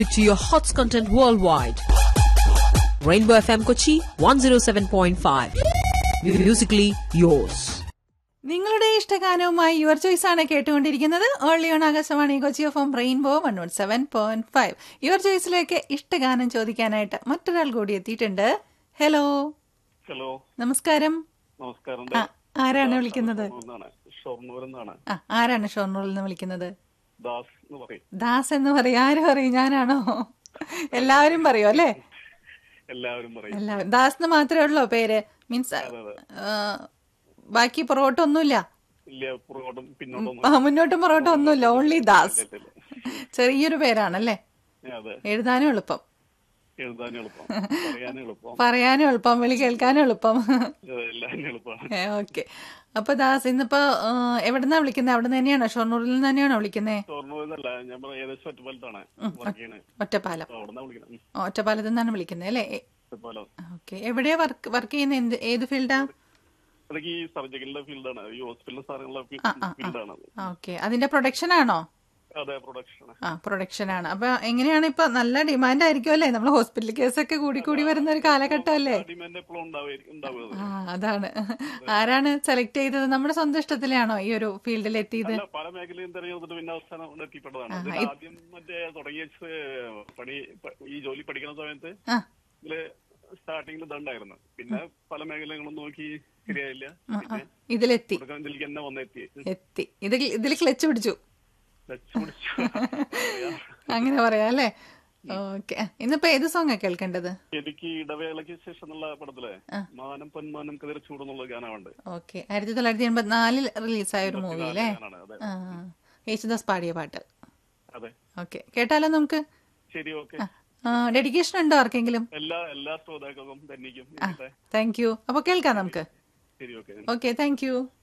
to your hots content worldwide. Rainbow FM Kochi 107.5. Musically yours. നിങ്ങളുടെ ഇഷ്ടഗാനവുമായി your choice ആണ് കേട്ടുകൊണ്ടിരിക്കുന്നത് only on Akashvani Kochi F M Rainbow one one seven point five your ചോയ്സിലേക്ക് ഇഷ്ടഗാനം ചോദിക്കാനായിട്ട് മറ്റൊരാൾ കൂടി എത്തിയിട്ടുണ്ട് ഹലോ ഹലോ നമസ്കാരം നമസ്കാരം ആ, ആരാണ് വിളിക്കുന്നത് ഷൊർണൂരിന്നാണ് ഷൊർണൂർ എന്നാണ് ആ ആരാണ് ഷൊർണൂരിൽ നിന്ന് വിളിക്കുന്നത് ദാസ് എന്ന് പറയും ദാസ് എന്ന് പറയും ആര് പറയും ഞാനാണോ എല്ലാവരും പറയും അല്ലേ എല്ലാവരും പറയും എല്ലാവരും ദാസ് എന്ന് മാത്രമേ ഉള്ളൂ പേര് മീൻസ് അതെ അതെ ബാക്കി പുറകോട്ടൊന്നുമില്ല ഇല്ല പുറകോട്ടും പിന്നോട്ടും ആ, മുന്നോട്ടും പുറകോട്ടും ഒന്നുമില്ല ഓൺലി ദാസ് ഇല്ല, ഇല്ല. ചെറിയൊരു പേരാണല്ലേ അതെ എഴുതാനും എളുപ്പം എഴുതാനും എളുപ്പം പറയാനും എളുപ്പം പറയാനും എളുപ്പം വിളി കേൾക്കാനും എളുപ്പം അതെ, എല്ലാനും എളുപ്പമാണ് ഓക്കെ അപ്പൊ ദാസ് ഇന്നിപ്പോ ആ, എവിടുന്നാ വിളിക്കുന്നത് അവിടെ തന്നെയാണോ ഷൊർണൂരിൽ നിന്ന് തന്നെയാണോ വിളിക്കുന്നത് ഷൊർണൂരിന്നല്ല ഞാൻ പറഞ്ഞ ഏകദേശം ഒറ്റപ്പാലത്താണ് വർക്ക് ചെയ്യണേ ഒറ്റപ്പാലം അപ്പൊ അവിടുന്ന് വിളിക്കണം ഉം, ആ, ഒറ്റപ്പാലത്ത് നിന്നാണ് വിളിക്കുന്നത് അല്ലേ ഒറ്റപ്പാലം ഓക്കെ എവിടെയാ വർക്ക് വർക്ക് ചെയ്യുന്നത് എന്ത് ഏത് ഫീൽഡാ അതൊക്കെ ഈ സർജിക്കലിന്റെ ഫീൽഡാണ് ഈ ഹോസ്പിറ്റൽ സാധനങ്ങളുടെ ഫീൽഡാണ് അത് ഓക്കെ അതിന്റെ പ്രൊഡക്ഷൻ ആണോ അതെ പ്രൊഡക്ഷൻ ആ പ്രൊഡക്ഷൻ ആണ് അപ്പൊ എങ്ങനെയാണ് ഇപ്പൊ നല്ല ഡിമാൻഡ് ആയിരിക്കും അല്ലേ നമ്മൾ ഹോസ്പിറ്റൽ കേസൊക്കെ കൂടി കൂടി വരുന്ന ഒരു കാലഘട്ടം അല്ലേ ഡിമാൻഡ് എപ്പോഴും ഉണ്ടാവുമായിരിക്കും ഉണ്ടാവുക ആ അതാണ് ആരാണ് സെലക്ട് ചെയ്തത് നമ്മുടെ സ്വന്തം ഇഷ്ടത്തിലാണോ ഈ ഒരു ഫീൽഡിൽ എത്തിയത് അല്ല പല മേഖലയും തിരഞ്ഞെടുത്തിട്ട് പിന്നെ അവസാനം ഇവിടെ എത്തിപ്പെട്ടതാണ് ഇതിൽ ആദ്യം മറ്റേ തുടങ്ങിയ സ് പണി പ- ഈ ജോലി പഠിക്കുന്ന സമയത്ത് ആ ഇതില് സ്റ്റാർട്ടിങ്ങിൽ ഇതുണ്ടായിരുന്നു പിന്നെ പല മേഖലകളും നോക്കി ശരിയായില്ല പിന്നെ ഇതിലെത്തി കൊടുക്കാൻ ഇതിലേക്ക് തന്നെ വന്നെത്തി എത്തി ഇത് ഇതിൽ ക്ലച്ച് പിടിച്ചു ടച്ച് പിടിച്ചു അങ്ങനെ പറയാം അല്ലേ ഓക്കെ ഇന്നിപ്പോ ഏത് സോങ്ങാ കേൾക്കേണ്ടത് എനിക്ക് ഇടവേളയ്ക്ക് ശേഷം എന്നുള്ള പടത്തിലെ മാനം പൊന്മാനം കതിർ ചൂടെന്നുള്ള ഗാനമുണ്ട് ഓക്കെ ആയിരത്തി തൊള്ളായിരത്തി എൺപത്തിനാലിൽ റിലീസായ ഒരു മൂവി അല്ലേ ഗാനാണ് അതെ ആ യേശുദാസ് പാടിയ പാട്ട് അതെ ഓക്കെ കേട്ടാലോ നമുക്ക് ശരി ഓക്കെ ഡെഡിക്കേഷൻ ഉണ്ടോ ആർക്കെങ്കിലും എല്ലാ എല്ലാ ശ്രോതാക്കൾക്കും തന്നിക്കും താങ്ക് യു അപ്പൊ കേൾക്കാം നമുക്ക് ശരി ഓക്കെ ഓക്കെ താങ്ക് യു